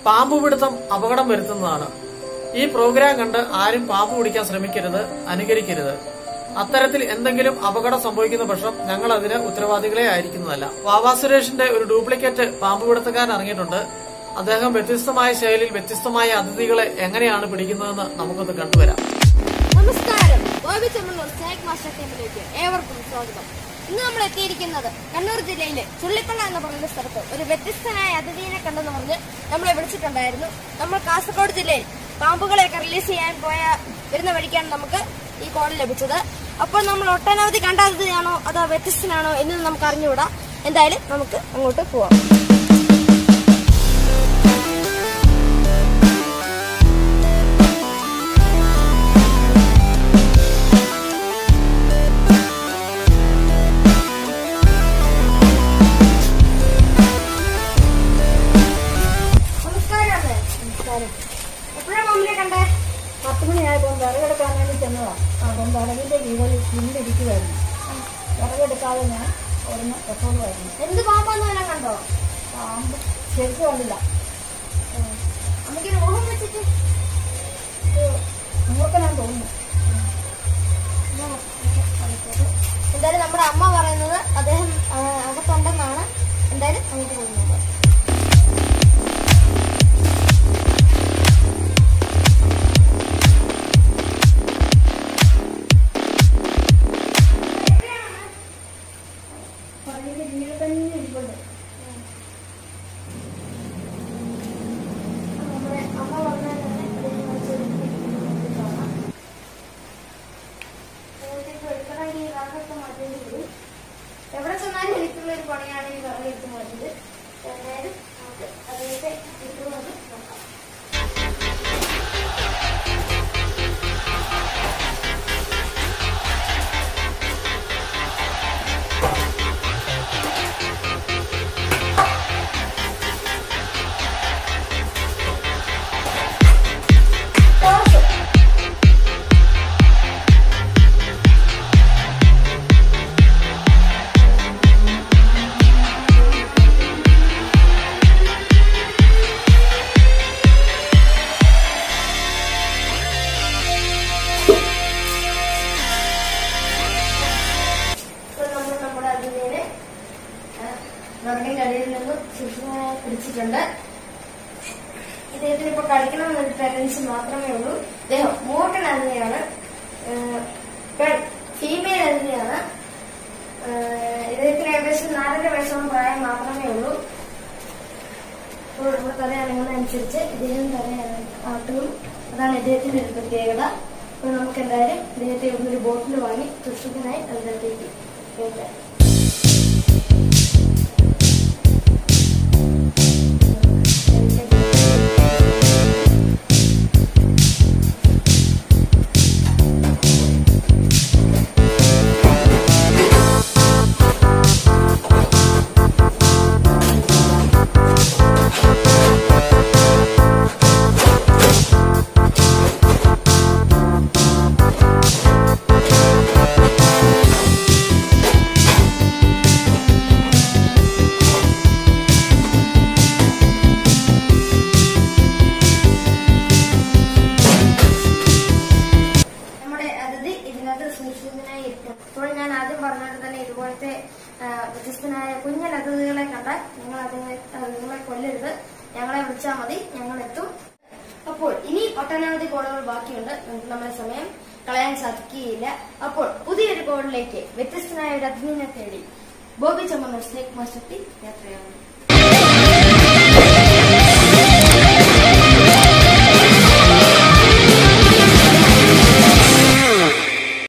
പാമ്പ് പിടുത്തം അപകടം വരുത്തുന്നതാണ് ഈ പ്രോഗ്രാം കണ്ട് ആരും പാമ്പ് പിടിക്കാൻ ശ്രമിക്കരുത് അനുകരിക്കരുത് അത്തരത്തിൽ എന്തെങ്കിലും അപകടം സംഭവിക്കുന്ന പക്ഷം ഞങ്ങൾ അതിന് ഉത്തരവാദികളെ ആയിരിക്കുന്നതല്ല വാവാ സുരേഷിന്റെ ഒരു ഡ്യൂപ്ലിക്കേറ്റ് പാമ്പ് പിടുത്തക്കാരൻ ഇറങ്ങിയിട്ടുണ്ട് അദ്ദേഹം വ്യത്യസ്തമായ ശൈലിയിൽ വ്യത്യസ്തമായ അതിഥികളെ എങ്ങനെയാണ് പിടിക്കുന്നതെന്ന് നമുക്കൊന്ന് കണ്ടുവരാം നമസ്കാരം ബോബി ചെമ്മണ്ണൂർ സ്നേക് മാസ്റ്റർ ടീമിലേക്ക് ഏവർക്കും സ്വാഗതം ഇന്ന് നമ്മൾ എത്തിയിരിക്കുന്നത് കണ്ണൂർ ജില്ലയിലെ ചുള്ളിപ്പള്ള എന്ന് പറയുന്ന സ്ഥലത്ത് ഒരു വ്യത്യസ്തനായ അതിഥിയെ കണ്ടെന്ന് പറഞ്ഞ് നമ്മളെ വിളിച്ചിട്ടുണ്ടായിരുന്നു നമ്മൾ കാസർഗോഡ് ജില്ലയിൽ പാമ്പുകളെയൊക്കെ റിലീസ് ചെയ്യാൻ പോയ വരുന്ന വഴിക്കാണ് നമുക്ക് ഈ കോൾ ലഭിച്ചത് അപ്പോൾ നമ്മൾ ഒട്ടനവധി കണ്ട അതിഥിയാണോ അതോ വ്യത്യസ്തനാണോ എന്ന് നമുക്ക് അറിഞ്ഞുകൂടാ എന്തായാലും നമുക്ക് അങ്ങോട്ട് പോവാം നമസ്കാരം അമ്മേ. നമസ്കാരം എപ്പോഴാണ് മമ്മിനെ കണ്ടേ പത്ത് മണിയായപ്പോൾ വിറകെടുക്കാൻ വേണ്ടി ചെന്നതാ അപ്പം വിറകിന്റെ കീഴിൽ പിന്നിരിക്കുമായിരുന്നു വിറകെടുക്കാതെ ഞാൻ ഒന്ന് എപ്പോഴുമായിരുന്നു എന്ത് പാമ്പാന്ന് വല്ലതും കണ്ടോ പാമ്പ് ശരിക്കും കണ്ടില്ല അമ്മയ്ക്ക് രോഗം വെച്ചിട്ട് നിങ്ങൾക്ക് ഞാൻ തോന്നുന്നു എന്തായാലും നമ്മുടെ അമ്മ പറയുന്നത് അദ്ദേഹം ആ, അകത്തുണ്ടെന്നാണ് എന്തായാലും നമുക്ക് തോന്നുന്നത് വിറകിന്റെ കീഴിൽ തന്നെ ഇരിപ്പുണ്ട് നമ്മുടെ അമ്മ പറഞ്ഞാൽ തന്നെ അദ്ദേഹം വെച്ചൊരു കാണാം. അദ്ദേഹത്തിന് എടുക്കണമെങ്കിൽ ഈ വിറകൊക്കെ മാറ്റേണ്ടി വരും. എവിടെ ചെന്നാലും എനിക്കുള്ള ഒരു പണിയാണ് ഈ വിറകെടുത്ത് മാറ്റിയത് എന്തായാലും നമുക്ക് അദ്ദേഹത്തെ ഇട്ടുകൊണ്ട് നോക്കാം ഇപ്പൊ നമ്മൾ നമ്മുടെ അതിനെ വിറകിന്റെ അടിയിൽ നിന്നും സുരക്ഷിതമായി പിടിച്ചിട്ടുണ്ട് ഇദ്ദേഹത്തിന് ഇപ്പൊ കളിക്കണം എന്നൊരു ടെൻഡൻസി മാത്രമേ ഉള്ളൂ ഇദ്ദേഹം മൂർഖൻ അതിനെയാണ് പെൺ ഫീമെയിൽ അതിനെയാണ് ഇദ്ദേഹത്തിന് ഏകദേശം നാലര വയസ്സോളം പ്രായം മാത്രമേ ഉള്ളൂ അപ്പോൾ നമ്മുടെ തല അനങ്ങുന്നതനുസരിച്ച് ഇദ്ദേഹം തല ആട്ടും അതാണ് ഇദ്ദേഹത്തിന്റെ ഒരു പ്രത്യേകത അപ്പോൾ നമുക്ക് എന്തായാലും ഇദ്ദേഹത്തെ ഇവിടുന്ന് ഒരു ബോട്ടിൽ വാങ്ങി സുരക്ഷിതനായി അതിനകത്തേക്ക് കയറ്റാം നമ്മുടെ അതിഥി ഇതിനകത്ത് സുരക്ഷിതനായി ഇരിക്കും ഇപ്പോൾ ഞാൻ ആദ്യം പറഞ്ഞത് തന്നെ ഇതുപോലത്തെ ആ, വ്യത്യസ്തനായ കുഞ്ഞൻ അതിഥികളെ കണ്ടാൽ നിങ്ങൾ അതിനെ ആ, നിങ്ങളെ കൊല്ലരുത് ഞങ്ങളെ വിളിച്ചാൽ മതി ഞങ്ങൾ എത്തും അപ്പോൾ ഇനി ഒട്ടനവധി കോളുകൾ ബാക്കിയുണ്ട് നമുക്ക് നമ്മുടെ സമയം കളയാൻ സാധിക്കുകയില്ല അപ്പോൾ പുതിയൊരു കോളിലേക്ക് വ്യത്യസ്തനായ ഒരു അതിഥിനെ തേടി ബോബി ചമ്മന്നൂർ സ്നേക് മാസ്റ്റർ യാത്രയാണ്